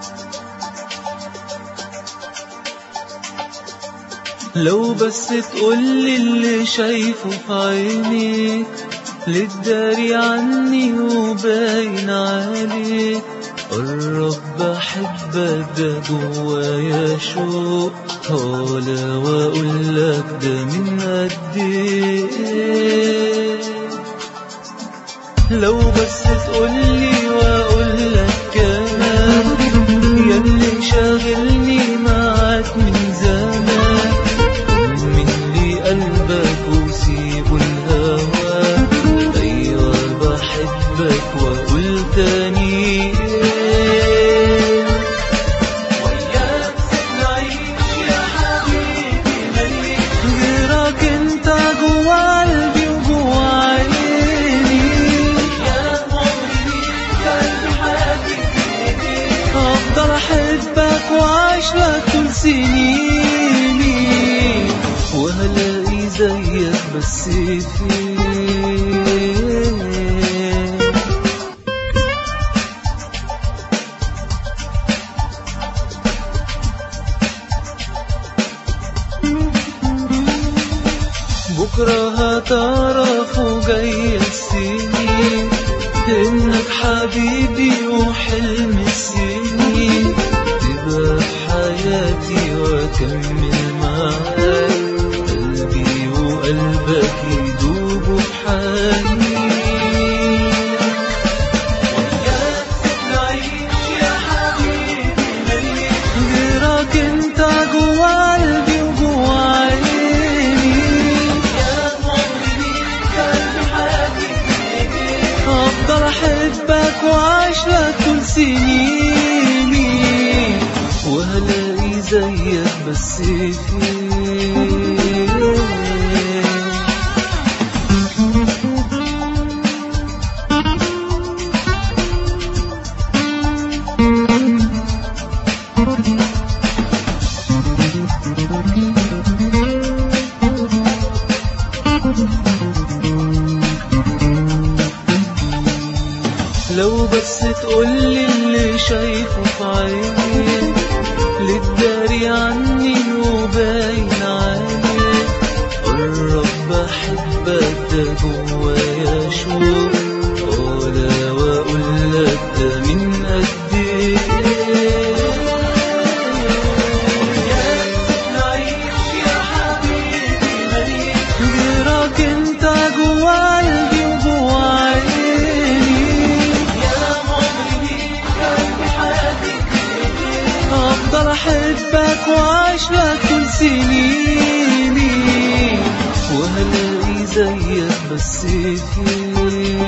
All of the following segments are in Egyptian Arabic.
لو بس تقولي اللي شايفه في عينيك للداري عني وباين عليك قرب بحبك ده جوايا شوق ولا واقول لك ده من قد ايه لو بس تقولي واقول لك كمان ياللي شاغلني معاك من زمان من لي قلبك وسيبه الهوى ايوه بحبك واقول تاني ايه وياك نعيش يا حبيبي مليك غيرك انت جوا قلبي وجوا عيني يا عمري كان حبيبي افضل احبك واعيش لك طول سنيني وهلاقي زيك بس فين بكرة هتعرف وجاية السنين إنك حبيبي وحلم السنين تبقى في حياتي وأكمل معاك قلبي وقلبك يدوبوا في حنين وياك نعيش يا حبيبي مليك غيرك انت جوا قلبي وجوا عيني يا عمري كان حبيبي افضل احبك واعيش لك طول سنيني وهلاقي زيك بس فين لو بس تقولي اللي شايفه في عيني للداري عني وباين عليك قرب بحبك ده جوايا شوق ولا واقول لك ده من قد ايه نعيش يا حبيبي مليك غيرك انت جوا قلبي وجوا عيني يا عمري قلبي حبيبي افضل احبك واعيش لك طول سنيني وهلاقي زيك بس فين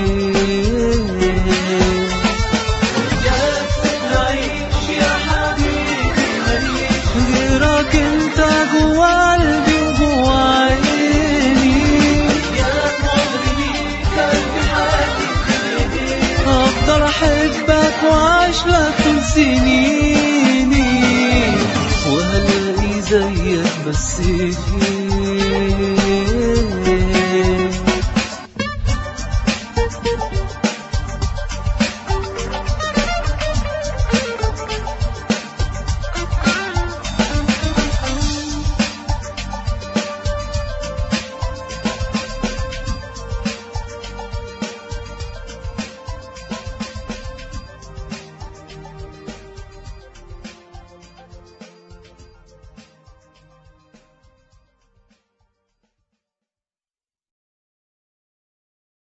نعيش يا حبيبي مليك غيرك انت جوا قلبي وجوا عيني يا عمري قلبي حبيبي افضل احبك واعيش لك طول سنيني وهلاقي زيك بس فين